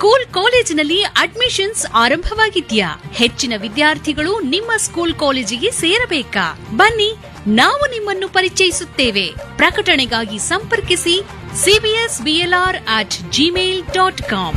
school ಕಾಲೇಜಿನಲ್ಲಿ admissions ಆರಂಭವಾಗಿದ್ಯಾ ಹೆಚ್ಚಿನ ವಿದ್ಯಾರ್ಥಿಗಳು ನಿಮ್ಮ ಸ್ಕೂಲ್ ಕಾಲೇಜಿಗೆ ಸೇರಬೇಕಾ ಬನ್ನಿ ನಾವು ನಿಮ್ಮನ್ನು ಪರಿಚಯಿಸುತ್ತೇವೆ ಪ್ರಕಟಣೆಗಾಗಿ ಸಂಪರ್ಕಿಸಿ CBS BLR at Gmail dot com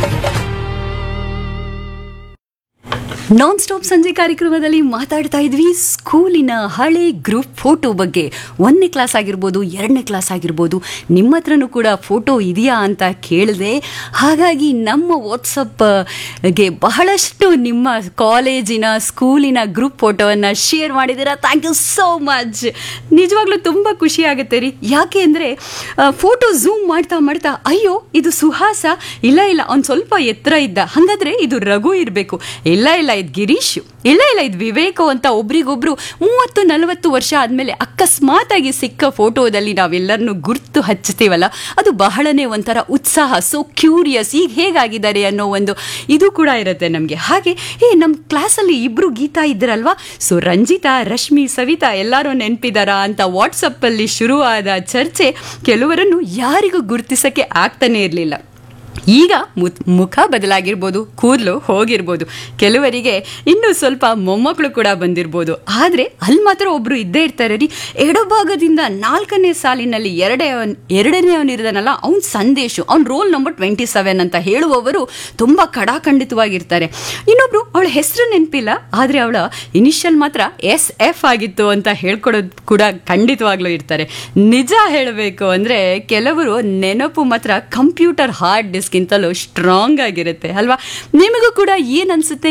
non stop ಸಂಜೆ ಕಾರ್ಯಕ್ರಮದಲ್ಲಿ ಮಾತಾಡ್ತಾ ಇದ್ವಿ ಸ್ಕೂಲಿನ ಹಳೆ ಗ್ರೂಪ್ ಫೋಟೋ ಬಗ್ಗೆ ಒಂದನೇ ಕ್ಲಾಸ್ ಆಗಿರ್ಬೋದು ಎರಡನೇ ಕ್ಲಾಸ್ ಆಗಿರ್ಬೋದು ನಿಮ್ಮ ಹತ್ರನೂ ಕೂಡ ಫೋಟೋ ಇದೆಯಾ ಅಂತ ಕೇಳಿದೆ ಹಾಗಾಗಿ ನಮ್ಮ ವಾಟ್ಸಪ್ಗೆ ಬಹಳಷ್ಟು ನಿಮ್ಮ ಕಾಲೇಜಿನ ಸ್ಕೂಲಿನ ಗ್ರೂಪ್ ಫೋಟೋವನ್ನು ಶೇರ್ ಮಾಡಿದ್ದೀರಾ ಥ್ಯಾಂಕ್ ಯು ಸೋ ಮಚ್ ನಿಜವಾಗ್ಲೂ ತುಂಬ ಖುಷಿ ಆಗುತ್ತೆ ರೀ ಯಾಕೆ ಅಂದರೆ ಫೋಟೋ ಝೂಮ್ ಮಾಡ್ತಾ ಮಾಡ್ತಾ ಅಯ್ಯೋ ಇದು ಸುಹಾಸ ಇಲ್ಲ ಇಲ್ಲ ಅವ್ನು ಸ್ವಲ್ಪ ಎತ್ತರ ಇದ್ದ ಹಾಗಾದ್ರೆ ಇದು ರಘು ಇರಬೇಕು ಇಲ್ಲ ಇಲ್ಲ ಇದು ಗಿರೀಶ್ ಇಲ್ಲ ಇಲ್ಲ ಇದು ವಿವೇಕು ಅಂತ ಒಬ್ರಿಗೊಬ್ರು ಮೂವತ್ತು ನಲವತ್ತು ವರ್ಷ ಆದಮೇಲೆ ಅಕಸ್ಮಾತಾಗಿ ಸಿಕ್ಕ ಫೋಟೋದಲ್ಲಿ ನಾವೆಲ್ಲರನ್ನು ಗುರ್ತು ಹಚ್ತೀವಲ್ಲ ಅದು ಬಹಳನೇ ಒಂಥರ ಉತ್ಸಾಹ ಸೊ ಕ್ಯೂರಿಯಸ್ ಈಗ ಹೇಗಾಗಿದ್ದಾರೆ ಅನ್ನೋ ಒಂದು ಇದು ಕೂಡ ಇರುತ್ತೆ ನಮಗೆ ಹಾಗೆ ಏ ನಮ್ಮ ಕ್ಲಾಸಲ್ಲಿ ಇಬ್ರು ಗೀತಾ ಇದ್ರಲ್ವಾ ಸೊ ರಂಜಿತಾ ರಶ್ಮಿ ಸವಿತಾ ಎಲ್ಲರೂ ನೆನಪಿದಾರಾ ಅಂತ ವಾಟ್ಸಪ್ಪಲ್ಲಿ ಶುರುವಾದ ಚರ್ಚೆ ಕೆಲವರನ್ನು ಯಾರಿಗೂ ಗುರುತಿಸಕ್ಕೆ ಆಗ್ತಾನೆ ಇರಲಿಲ್ಲ ಈಗ ಮುಖ ಬದಲಾಗಿರ್ಬೋದು ಕೂದಲು ಹೋಗಿರ್ಬೋದು ಕೆಲವರಿಗೆ ಇನ್ನೂ ಸ್ವಲ್ಪ ಮೊಮ್ಮಕ್ಕಳು ಕೂಡ ಬಂದಿರ್ಬೋದು ಆದರೆ ಅಲ್ಲಿ ಮಾತ್ರ ಒಬ್ಬರು ಇದ್ದೇ ಇರ್ತಾರೆ ರೀ ಎಡಭಾಗದಿಂದ ನಾಲ್ಕನೇ ಸಾಲಿನಲ್ಲಿ ಎರಡೇ ಎರಡನೇವನಿರೋದನಲ್ಲ ಅವ್ನ ಸಂದೇಶ ಅವ್ನ ರೋಲ್ ನಂಬರ್ ಟ್ವೆಂಟಿ ಸೆವೆನ್ ಅಂತ ಹೇಳುವವರು ತುಂಬ ಕಡಾಖಂಡಿತವಾಗಿರ್ತಾರೆ ಇನ್ನೊಬ್ರು ಅವಳ ಹೆಸರು ನೆನಪಿಲ್ಲ ಆದರೆ ಅವಳ ಇನಿಷಿಯಲ್ ಮಾತ್ರ ಎಸ್ ಎಫ್ ಆಗಿತ್ತು ಅಂತ ಹೇಳ್ಕೊಡೋದು ಕೂಡ ಖಂಡಿತವಾಗ್ಲೂ ಇರ್ತಾರೆ ನಿಜ ಹೇಳಬೇಕು ಅಂದರೆ ಕೆಲವರು ನೆನಪು ಮಾತ್ರ ಕಂಪ್ಯೂಟರ್ ಹಾರ್ಡ್ ಡಿಸ್ಕ್ಗಿಂತಲೂ ಸ್ಟ್ರಾಂಗ್ ಆಗಿರುತ್ತೆ ಅಲ್ವಾ ನಿಮಗೂ ಕೂಡ ಏನು ಅನ್ಸುತ್ತೆ